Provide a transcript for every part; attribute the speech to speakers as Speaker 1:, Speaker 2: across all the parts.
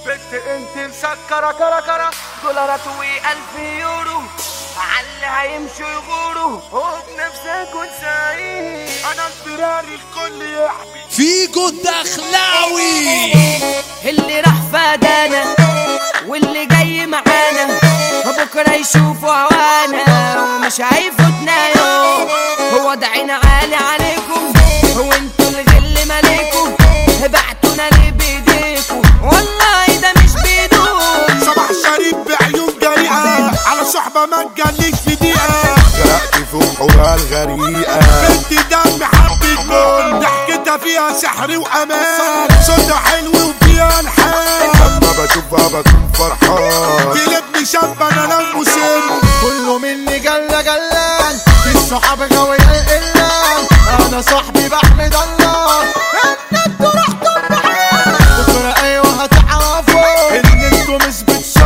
Speaker 1: بنت انت مسكرة كرة كرة دولارات والف يورو على هيمشوا يغوروا خد نفسك وتساعد انا اضطراري الكل يحبي
Speaker 2: فيجو الدخلاوي
Speaker 3: اللي راح فادانا واللي جاي معانا بكره يشوفوا هوانا ومش هيفوتنا يوم هو دعينا عالي عليكم هو انتوا الغل مالكم بعتونا ليه بايديكم والله ده مش بيدوم
Speaker 4: صباح شريف بعيون جريئة على صحبة ما تجليش في دقيقة غرقت في بحورها الغريقة بنت دم حبة جول ضحكتها فيها سحر وأمان صوتها حلو وفيها الحان لما بشوفها بكون فرحان قلبني شاب أنا لو مسن
Speaker 5: كله مني جلة جلان في الصحاب غاوي القلان انا صاحبي بحمد الله ان انتوا رحتوا معايا بكره ايوه هتعرفوا ان انتوا مش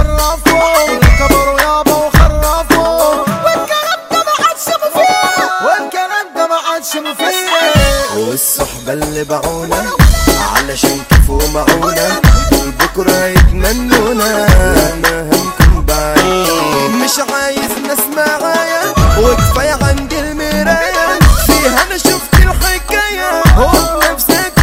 Speaker 5: بتشرفوا كبروا يابا وخرفوا والكلام ده ما عادش مفيد والكلام ده ما عادش مفيد
Speaker 6: والصحبة اللي باعونا علشان كفوا معونا دول بكرة يتمنونا لما هنكون بعيد مش عايز ناس معايا وكفاية عندي المراية فيها انا شفت الحكاية هو نفسك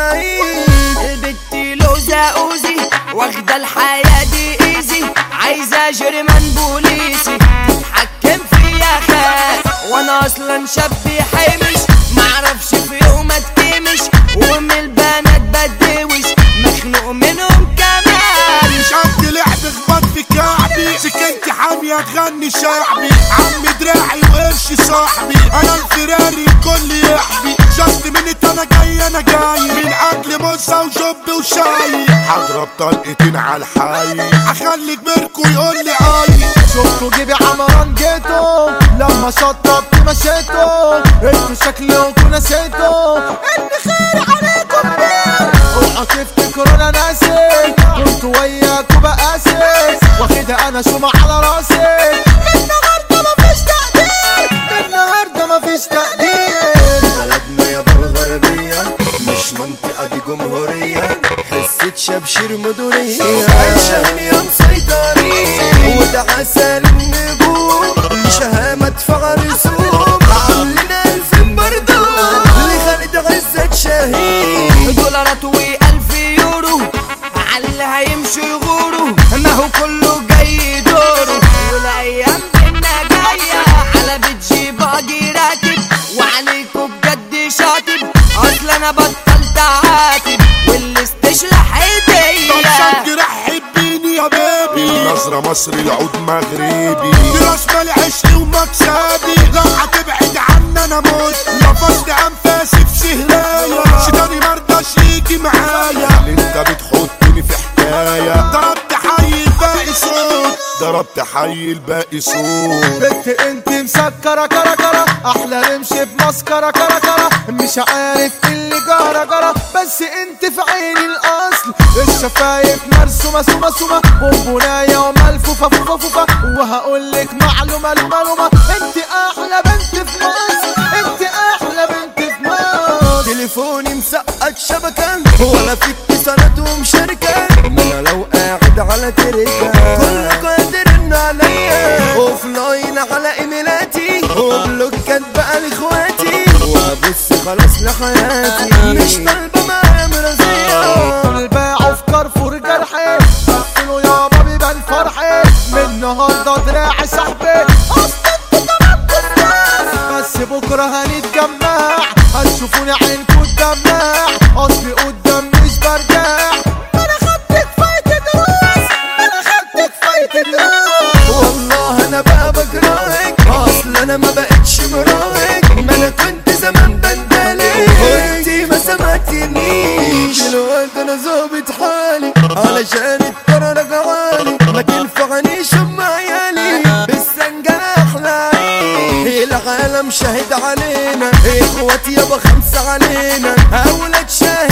Speaker 6: وتسعيد
Speaker 3: البت لوزة اوزي واخدة الحياة دي ايزي عايزة جرمان بوليسي تتحكم فيا خاف وانا اصلا شاب حامش معرفش في يوم اتكمش ومن البنات بدوش مخنوق منهم كمان
Speaker 4: مش قد لعب خبط في كعبي سكنتي حامية تغني شعبي عم دراعي وقرش صاحبي انا الفراري الكل يحبي جاست منت انا جاي انا جاي من اجل موزة وجب وشاي هضرب طلقتين على الحي اخلي كبركو يقول لي اي
Speaker 5: شفتوا جيبي عمران جيتو لما شطبت مشيتو انتوا شكلكوا نسيتوا ان خير عليكم بيه اوعوا تفتكروا انا ناسي كنت وياكوا بقاسي واخدها انا شومة على راسي من النهارده مفيش تقدير من النهارده مفيش تقدير
Speaker 6: بلدنا يا الغربية مش منطقة دي جمهورية حسة شبشير مدورية عايشة هنا مسيطرين وده عسل النجوم شهامة ادفع رسوم عاملين ألفين برضو لخالد عزت شهيد
Speaker 3: دولارات والف يورو على هيمشوا يغوروا ما هو كله جاي يدوروا والايام بينا جايه على بتجي باجي راكب وعليكوا بجد شاطب اصل انا بطلت عاتب واللي استشلح ايديا
Speaker 4: طب رحب بيني يا بيبي النظرة مصري العود مغربي راس مالي عشقي ومكسبي لو هتبعد عني انا موت لفظت انفاسي في سهرايا شيطاني مرضاش يجي معايا انت بتحطني في حكاية ضربت حي الباقي صوت ضربت حي الباقي صوت
Speaker 5: بنت انت مسكرة كرة كرة احلى رمش بمسكرة كرة كرة مش عارف إيه اللي جرى جرى بس انت في عيني الاصل الشفايف مرسومة سومة سومة بونبوناية وملفوفة فوفة فوفة وهقول لك معلومة معلومة انت احلى بنت في مصر انت احلى بنت في مصر
Speaker 6: تليفوني مسقط شبكة ولا في اتصالات ومشاركة ما انا لو قاعد على تركة كل قادر انه عليا اوف لاين على ايميلاتي وبلوكات بقى لاخواتي وابص خلاص لحياتي مش طالبة معايا مرضية
Speaker 5: دول باعوا في كارفور جرحي قفلوا يابا بيبان فرحي من النهارده دراعي صاحبي اصل انتوا كمان كناس بس بكره هنتجمع هتشوفوني عينكوا تدمع اصلي قدام مش برجع انا خدت كفايه دروس انا خدت كفايه دروس
Speaker 6: والله انا بقى بكرهك اصل انا ما بقتش مراهق ما انا كنت زمان بندلك وانتي ما سمعتنيش دلوقتي انا ظابط حالي علشان الترى رجعالي ما تنفعنيش ام عيالي بالسنجة احلى عين العالم شاهد علينا اخواتي يابا خمسة علينا اولاد شاهد